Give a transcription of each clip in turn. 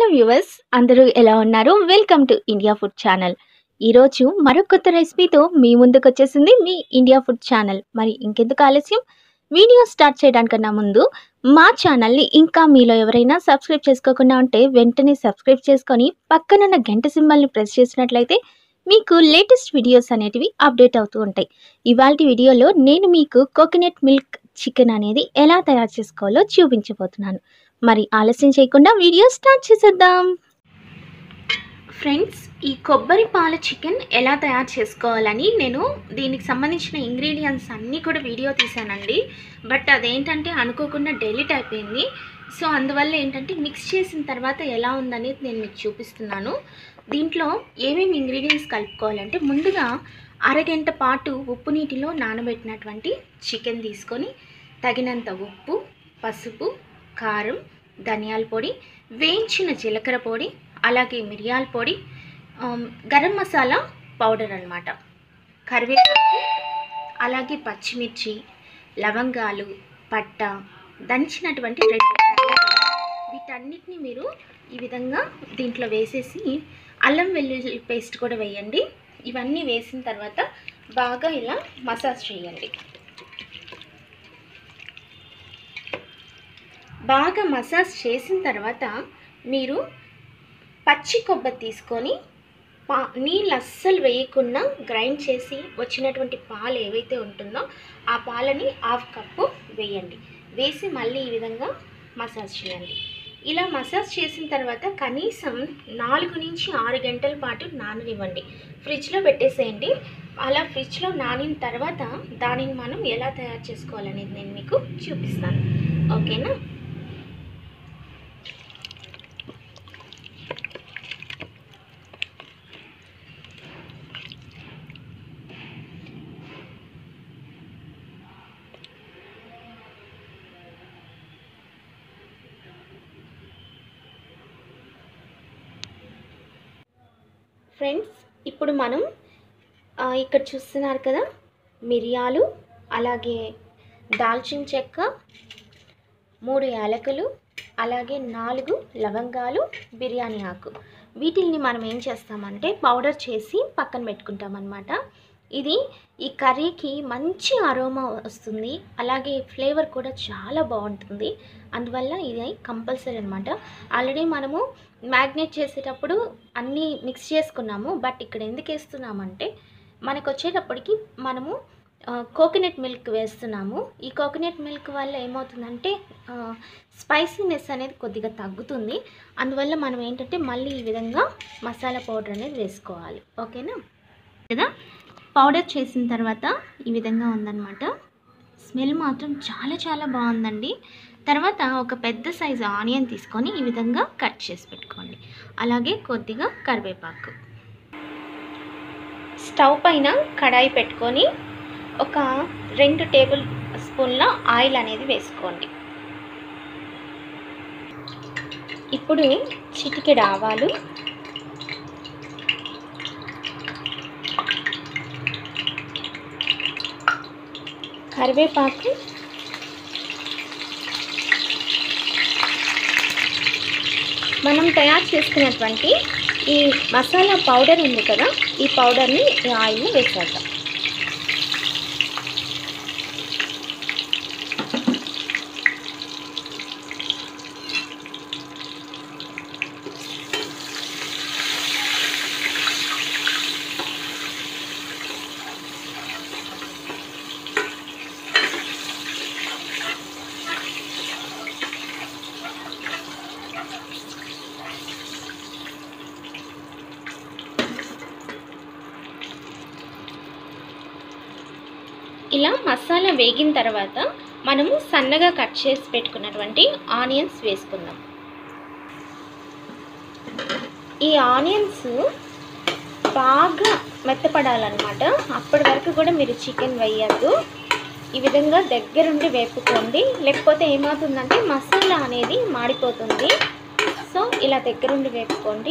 viewers అందరూ ఎలా ఉన్నారు welcome to India food channel ఈరోజు మరొక కొత్త రెసిపీతో మీ ముందుకు వచ్చేసింది మీ ఇండియా ఫుడ్ ఛానల్ మరి ఇంకెందుకు ఆలస్యం వీడియో స్టార్ట్ చేయడానికన్నా ముందు మా ఛానల్ని ఇంకా మీలో ఎవరైనా సబ్స్క్రైబ్ చేసుకోకుండా ఉంటే వెంటనే సబ్స్క్రైబ్ చేసుకొని పక్కనున్న గంట సింబల్ని ప్రెస్ చేసినట్లయితే మీకు లేటెస్ట్ వీడియోస్ అనేటివి అప్డేట్ అవుతూ ఉంటాయి ఇవాళ వీడియోలో నేను మీకు కోకోనట్ మిల్క్ చికెన్ అనేది ఎలా తయారు చేసుకోవాలో చూపించబోతున్నాను మరి ఆలస్యం చేయకుండా వీడియో స్టార్ట్ చేసేద్దాం ఫ్రెండ్స్ ఈ కొబ్బరి పాల చికెన్ ఎలా తయారు చేసుకోవాలని నేను దీనికి సంబంధించిన ఇంగ్రీడియంట్స్ అన్నీ కూడా వీడియో తీసానండి బట్ అదేంటంటే అనుకోకుండా డెలిట్ అయిపోయింది సో అందువల్ల ఏంటంటే మిక్స్ చేసిన తర్వాత ఎలా ఉందనేది నేను మీకు చూపిస్తున్నాను దీంట్లో ఏమేమి ఇంగ్రీడియంట్స్ కలుపుకోవాలంటే ముందుగా అరగంట పాటు ఉప్పు నీటిలో నానబెట్టినటువంటి చికెన్ తీసుకొని తగినంత ఉప్పు పసుపు కారం ధనియాల పొడి వేయించిన జీలకర్ర పొడి అలాగే మిరియాల పొడి ఆమ్, గరం మసాలా పౌడర్ అన్నమాట కరివేపాకు అలాగే పచ్చిమిర్చి లవంగాలు పట్ట దంచినటువంటి రెండు వీటన్నిటిని మీరు ఈ విధంగా దీంట్లో వేసేసి అల్లం వెల్లుల్లి పేస్ట్ కూడా వేయండి ఇవన్నీ వేసిన తర్వాత బాగా ఇలా మసాజ్ చేయండి బాగా మసాజ్ చేసిన తర్వాత మీరు పచ్చి కొబ్బరి తీసుకొని పా నీళ్ళు అస్సలు వేయకుండా గ్రైండ్ చేసి వచ్చినటువంటి పాలు ఏవైతే ఉంటుందో ఆ పాలని హాఫ్ కప్పు వేయండి వేసి మళ్ళీ ఈ విధంగా మసాజ్ చేయండి ఇలా మసాజ్ చేసిన తర్వాత కనీసం నాలుగు నుంచి ఆరు గంటల పాటు నాననివ్వండి ఫ్రిడ్జ్లో పెట్టేసేయండి అలా ఫ్రిడ్జ్లో నానిన తర్వాత దానిని మనం ఎలా తయారు చేసుకోవాలనేది నేను మీకు చూపిస్తాను ఓకేనా ఫ్రెండ్స్ ఇప్పుడు మనం ఆ, ఇక్కడ చూస్తున్నారు కదా మిరియాలు అలాగే దాల్చిన చెక్క మూడు యాలకులు అలాగే నాలుగు లవంగాలు బిర్యానీ ఆకు వీటిల్ని మనం ఏం చేస్తామంటే పౌడర్ చేసి పక్కన పెట్టుకుంటామన్నమాట ఇది ఈ కర్రీకి మంచి అరోమా వస్తుంది అలాగే ఫ్లేవర్ కూడా చాలా బాగుంటుంది అందువల్ల ఇది కంపల్సరీ అనమాట ఆల్రెడీ మనము మ్యాగ్నేట్ చేసేటప్పుడు అన్నీ మిక్స్ చేసుకున్నాము బట్ ఇక్కడ ఎందుకు వేస్తున్నామంటే మనకు వచ్చేటప్పటికి మనము కోకోనట్ మిల్క్ వేస్తున్నాము ఈ కోకోనట్ మిల్క్ వల్ల ఏమవుతుందంటే స్పైసీనెస్ అనేది కొద్దిగా తగ్గుతుంది అందువల్ల మనం ఏంటంటే మళ్ళీ ఈ విధంగా మసాలా పౌడర్ అనేది వేసుకోవాలి ఓకేనా కదా పౌడర్ చేసిన తర్వాత ఈ విధంగా ఉందన్నమాట స్మెల్ మాత్రం చాలా చాలా బాగుందండి తర్వాత ఒక పెద్ద సైజు ఆనియన్ తీసుకొని ఈ విధంగా కట్ చేసి పెట్టుకోండి అలాగే కొద్దిగా కరివేపాకు స్టవ్ పైన కడాయి పెట్టుకొని ఒక రెండు టేబుల్ స్పూన్ల ఆయిల్ అనేది వేసుకోండి ఇప్పుడు చిటికెడు ఆవాలు కరివేపాకు మనం తయారు చేసుకున్నటువంటి ఈ మసాలా పౌడర్ ఉంది కదా ఈ పౌడర్ని ఈ ఆయిల్లో వేసేద్దాం ఇలా మసాలా వేగిన తర్వాత మనము సన్నగా కట్ చేసి పెట్టుకున్నటువంటి ఆనియన్స్ వేసుకుందాం ఈ ఆనియన్స్ బాగా మెత్తపడాలన్నమాట అప్పటి వరకు కూడా మీరు చికెన్ వేయద్దు ఈ విధంగా దగ్గరుండి వేపుకోండి లేకపోతే ఏమవుతుందంటే మసాలా అనేది మాడిపోతుంది సో ఇలా దగ్గరుండి వేపుకోండి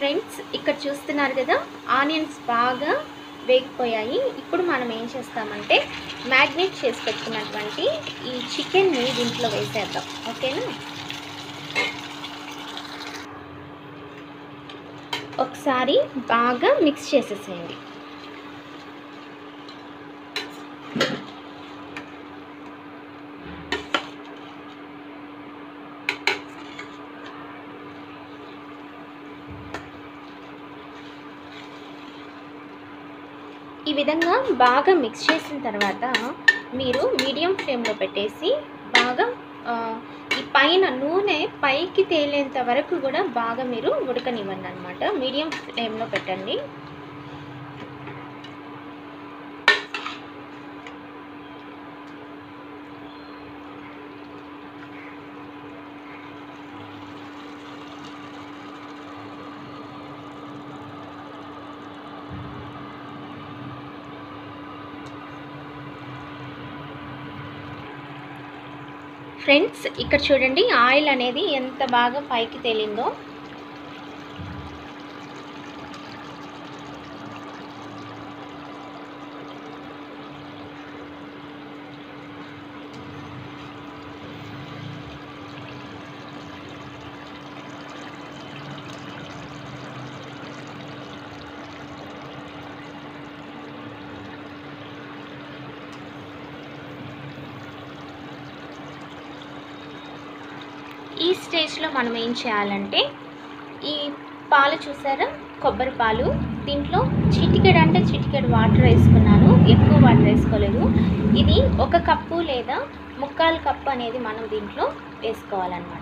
ఫ్రెండ్స్ ఇక్కడ చూస్తున్నారు కదా ఆనియన్స్ బాగా వేగిపోయాయి ఇప్పుడు మనం ఏం చేస్తామంటే మ్యాగ్నేట్ చేసి పెట్టుకున్నటువంటి ఈ చికెన్ని దీంట్లో వేసేద్దాం ఓకేనా ఒకసారి బాగా మిక్స్ చేసేసేయండి ఈ విధంగా బాగా మిక్స్ చేసిన తర్వాత మీరు మీడియం ఫ్లేమ్లో పెట్టేసి బాగా ఆ, ఈ పైన నూనె పైకి తేలేంత వరకు కూడా బాగా మీరు ఉడకనివ్వండి అనమాట మీడియం ఫ్లేమ్లో పెట్టండి ఫ్రెండ్స్ ఇక్కడ చూడండి ఆయిల్ అనేది ఎంత బాగా పైకి తేలిందో ఈ స్టేజ్లో మనం ఏం చేయాలంటే ఈ పాలు చూసారా కొబ్బరి పాలు దీంట్లో చిటికెడు అంటే చిటికెడు వాటర్ వేసుకున్నాను ఎక్కువ వాటర్ వేసుకోలేదు ఇది ఒక కప్పు లేదా ముక్కాలు కప్పు అనేది మనం దీంట్లో వేసుకోవాలన్నమాట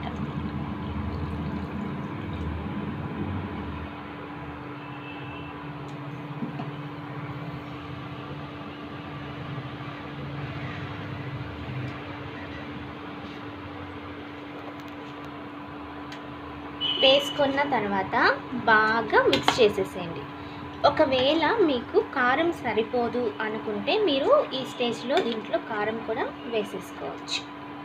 వేసుకున్న తర్వాత బాగా మిక్స్ చేసేసేయండి ఒకవేళ మీకు కారం సరిపోదు అనుకుంటే మీరు ఈ స్టేజ్లో దీంట్లో కారం కూడా వేసేసుకోవచ్చు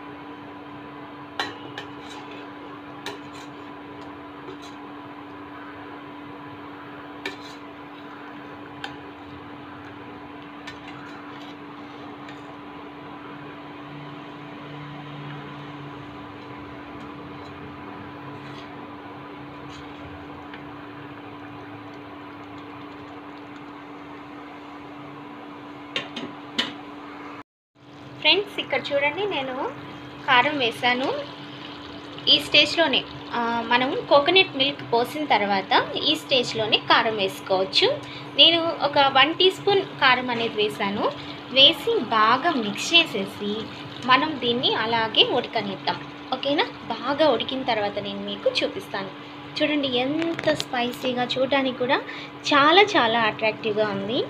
ఫ్రెండ్స్ ఇక్కడ చూడండి నేను కారం వేసాను ఈ స్టేజ్లోనే ఆ, మనం కోకోనట్ మిల్క్ పోసిన తర్వాత ఈ స్టేజ్లోనే కారం వేసుకోవచ్చు నేను ఒక వన్ టీ స్పూన్ కారం అనేది వేసాను వేసి బాగా మిక్స్ చేసేసి మనం దీన్ని అలాగే ఉడకనిద్దాం ఓకేనా బాగా ఉడికిన తర్వాత నేను మీకు చూపిస్తాను చూడండి ఎంత స్పైసీగా చూడడానికి కూడా చాలా చాలా అట్రాక్టివ్గా ఉంది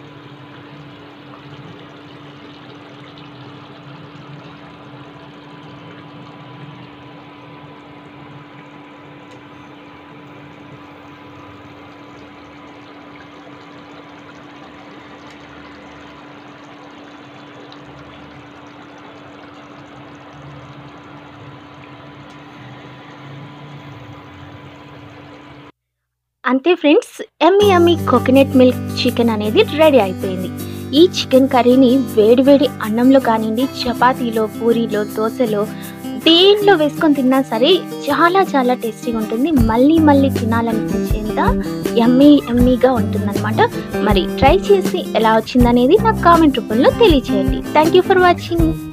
అంతే ఫ్రెండ్స్ ఎమ్మి ఎమ్మి కోకోనట్ మిల్క్ చికెన్ అనేది రెడీ అయిపోయింది ఈ చికెన్ కర్రీని వేడివేడి అన్నంలో కానివ్వండి చపాతీలో పూరీలో దోశలో దేంట్లో వేసుకొని తిన్నా సరే చాలా చాలా టేస్టీగా ఉంటుంది మళ్ళీ మళ్ళీ తినాలనిపించేంత ఎమ్మీ ఎమ్మీగా ఉంటుందన్నమాట మరి ట్రై చేసి ఎలా వచ్చిందనేది నాకు కామెంట్ రూపంలో తెలియచేయండి థ్యాంక్ యూ ఫర్ వాచింగ్